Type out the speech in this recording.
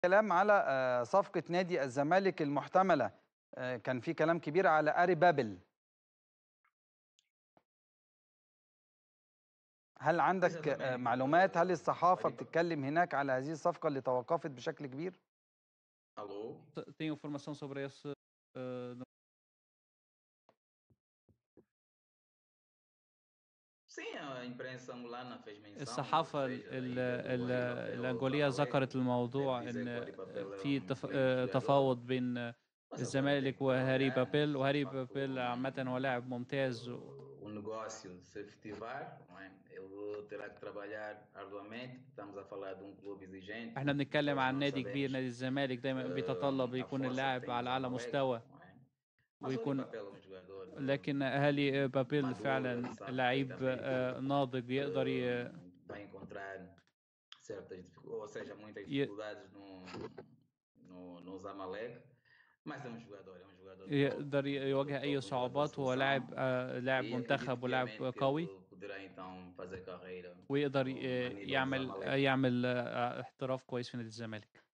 كلام على آه، صفقة نادي الزمالك المحتملة آه، كان في كلام كبير على أري بابل هل عندك آه، معلومات هل الصحافة بتتكلم هناك على هذه الصفقة اللي توقفت بشكل كبير Alô? Tem informação sobre essa. eh, no- Sim, a imprensa angolana fez menção. الصحافة ou ال- seja, ال- a ida do ال- Guardiola pelo الأنجولية Zamalek. ذكرت الموضوع Deve dizer إن que o Guardiola في era um تف- excelente آه، jogador. تفاوض بين آه، Mas agora tem الزمالك que وهاري trabalhar, بابيل de وهاري facto, بابيل عامة هو لاعب ممتاز و- o negócio se efetivar, não é? ele terá que trabalhar arduamente. Estamos a falar de um clube exigente. احنا بنتكلم todos عن nós نادي كبير sabemos, نادي الزمالك دايما eh, بيتطلب a يكون força que اللاعب tem o على أعلى Zamalek, مستوى não é? Mas o ويكون Papel é um jogador لكن هالي بابيل maduro, فعلا ele sabe لعيب perfeitamente آه، ناضج يقدر ي- eh, vai encontrar certas dificuldades, ou seja, muitas E- dificuldades no, no, no Zamalek, mas é um jogador, é um jogador de يقدر topo, يواجه topo, أي um jogador صعوبات هو seleção. لاعب آه، لاعب E acredito منتخب ولاعب piamente que قوي ele poderá então fazer carreira ويقدر no- ي- a nível do يعمل Zamalek. يعمل آه، احتراف كويس في نادي الزمالك